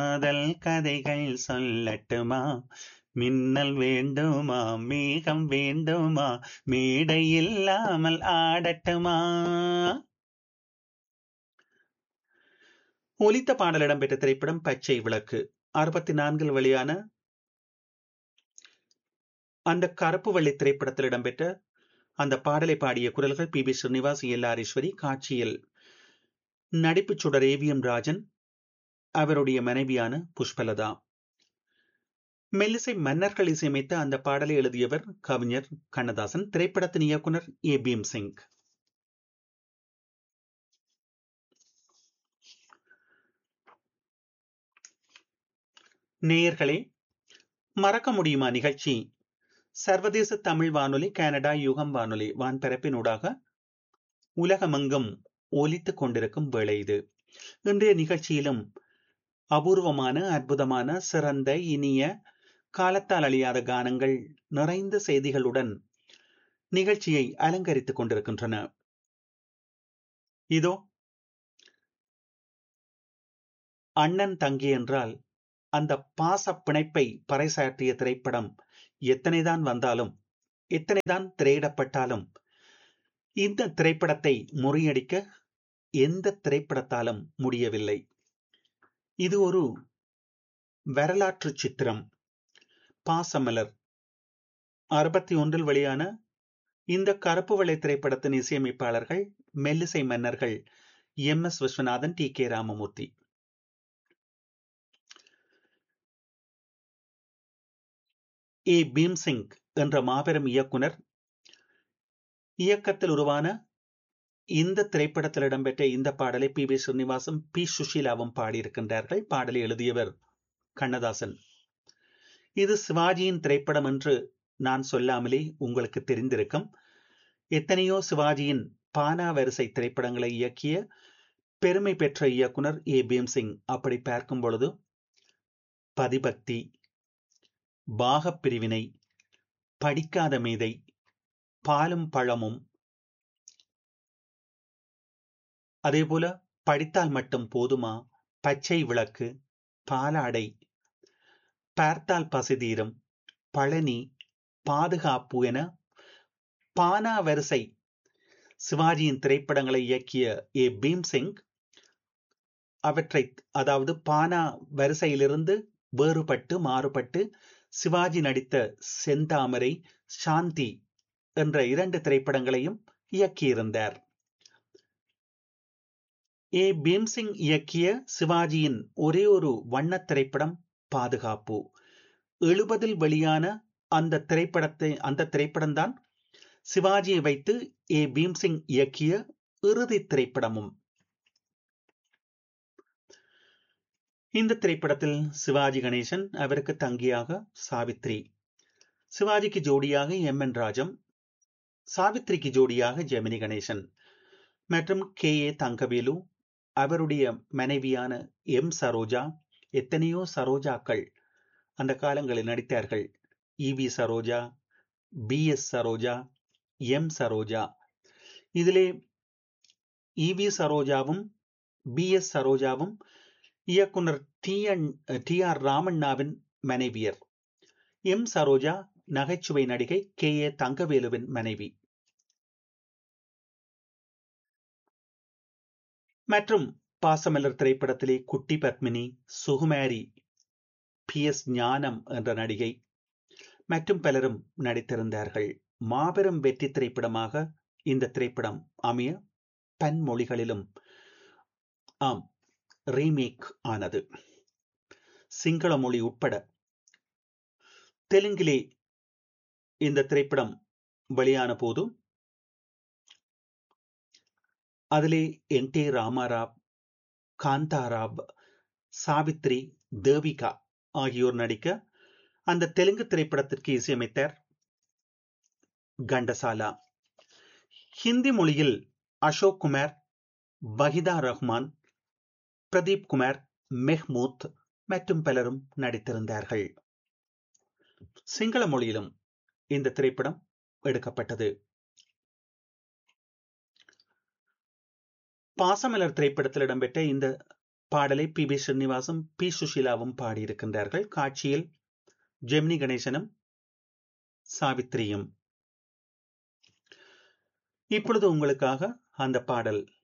காதல் கதைகள் சொல்லட்டுமா மின்னல் வேண்டுமா மேகம் வேண்டுமா மேடை இல்லாமல் ஆடட்டுமா ஒலித்த பாடல் இடம்பெற்ற திரைப்படம் பச்சை விளக்கு அறுபத்தி நான்கில் வெளியான அந்த கருப்பு வெள்ளி திரைப்படத்தில் இடம்பெற்ற அந்த பாடலை பாடிய குரல்கள் பி பி ஸ்ரீனிவாஸ் எல்லாரீஸ்வரி காட்சியில் நடிப்பு சுடர் ஏவிஎம் ராஜன் அவருடைய மனைவியான புஷ்பலதா மெல்லிசை மன்னர்கள் இசையமைத்த அந்த பாடலை எழுதியவர் கவிஞர் கண்ணதாசன் திரைப்படத்தின் இயக்குனர் ஏ பீம் சிங் நேயர்களே மறக்க முடியுமா நிகழ்ச்சி சர்வதேச தமிழ் வானொலி கனடா யுகம் வானொலி வான்பரப்பினூடாக உலகமெங்கும் ஒலித்துக் கொண்டிருக்கும் வேளை இது இன்றைய நிகழ்ச்சியிலும் அபூர்வமான அற்புதமான சிறந்த இனிய காலத்தால் அழியாத கானங்கள் நிறைந்த செய்திகளுடன் நிகழ்ச்சியை அலங்கரித்துக் கொண்டிருக்கின்றன இதோ அண்ணன் தங்கி என்றால் அந்த பாச பிணைப்பை பறைசாற்றிய திரைப்படம் எத்தனைதான் வந்தாலும் எத்தனைதான் திரையிடப்பட்டாலும் இந்த திரைப்படத்தை முறியடிக்க எந்த திரைப்படத்தாலும் முடியவில்லை இது ஒரு வரலாற்று சித்திரம் பாசமலர் அறுபத்தி ஒன்றில் வெளியான இந்த கருப்பு வெள்ளை திரைப்படத்தின் இசையமைப்பாளர்கள் மெல்லிசை மன்னர்கள் M S Viswanathan T K Ramamoorthy A Bhimsingh என்ற மாபெரும் இயக்குனர் இயக்கத்தில் உருவான இந்த திரைப்படத்தில் இடம்பெற்ற இந்த பாடலை பி வி ஸ்ரீனிவாசும் பி சுஷீலாவும் பாடியிருக்கின்றார்கள் பாடலை எழுதியவர் கண்ணதாசன் இது சிவாஜியின் திரைப்படம் என்று நான் சொல்லாமலே உங்களுக்கு தெரிந்திருக்கும் எத்தனையோ சிவாஜியின் பானா வரிசை திரைப்படங்களை இயக்கிய பெருமை பெற்ற இயக்குனர் ஏ பீம்சிங் அப்படி பார்க்கும் பொழுது பதிபக்தி பாகப்பிரிவினை படிக்காத மேதை பாலும் பழமும் அதேபோல படித்தால் மட்டும் போதுமா பச்சை விளக்கு பாலாடை பார்த்தால் பசிதீரம் பழனி பாதுகாப்பு என பானா வரிசை சிவாஜியின் திரைப்படங்களை இயக்கிய ஏ பீம்சிங் அவற்றை அதாவது பானா வரிசையிலிருந்து வேறுபட்டு மாறுபட்டு சிவாஜி நடித்த செந்தாமரை சாந்தி என்ற இரண்டு திரைப்படங்களையும் இயக்கியிருந்தார் ஏ பீம்சிங் இயக்கிய சிவாஜியின் ஒரே ஒரு வண்ண திரைப்படம் பாதுகாப்பு எழுபதில் வெளியான அந்த திரைப்படத்தை அந்த திரைப்படம்தான் சிவாஜியை வைத்து ஏ பீம்சிங் இயக்கிய இறுதி திரைப்படமும் இந்த திரைப்படத்தில் சிவாஜி கணேசன் அவருக்கு தங்கியாக சாவித்ரி சிவாஜிக்கு ஜோடியாக எம் என் ராஜம் சாவித்ரிக்கு ஜோடியாக ஜெமினி கணேசன் மற்றும் கே ஏ தங்கவேலு அவருடைய மனைவியான எம் சரோஜா எத்தனையோ சரோஜாக்கள் அந்த காலங்களில் நடித்தார்கள் EV Saroja B S Saroja M Saroja இதிலே இவி சரோஜாவும் பி எஸ் சரோஜாவும் இயக்குனர் டி என் டி ஆர் ராமண்ணாவின் மனைவியர் எம் சரோஜா நகைச்சுவை நடிகை கே ஏ தங்கவேலுவின் மனைவி மற்றும் பாசமலர் திரைப்படத்திலே குட்டி பத்மினி சுகுமாரி பி எஸ் ஞானம் என்ற நடிகை மற்றும் பலரும் நடித்திருந்தார்கள் மாபெரும் வெற்றி திரைப்படமாக இந்த திரைப்படம் அமைய பன்மொழிகளிலும் ஆம் ரீமேக் ஆனது சிங்கள மொழி உட்பட தெலுங்கிலே இந்த திரைப்படம் வெளியான போது அதிலே என் டி ராமாராவ் காந்தாராவ் சாவித்ரி தேவிகா ஆகியோர் நடிக்க அந்த தெலுங்கு திரைப்படத்திற்கு இசையமைத்தார் கண்டசாலா ஹிந்தி மொழியில் அசோக் குமார் வஹிதா ரஹ்மான் பிரதீப் குமார் மெஹ்மூத் மற்றும் பலரும் நடித்திருந்தார்கள் சிங்கள மொழியிலும் இந்த திரைப்படம் எடுக்கப்பட்டது பாசமலர் திரைப்படத்தில் இடம்பெற்ற இந்த பாடலை பி பி ஸ்ரீனிவாசும் பி சுஷீலாவும் பாடியிருக்கின்றார்கள் காட்சியில் ஜெமினி கணேசனும் சாவித்திரியும் இப்பொழுது உங்களுக்காக அந்த பாடல்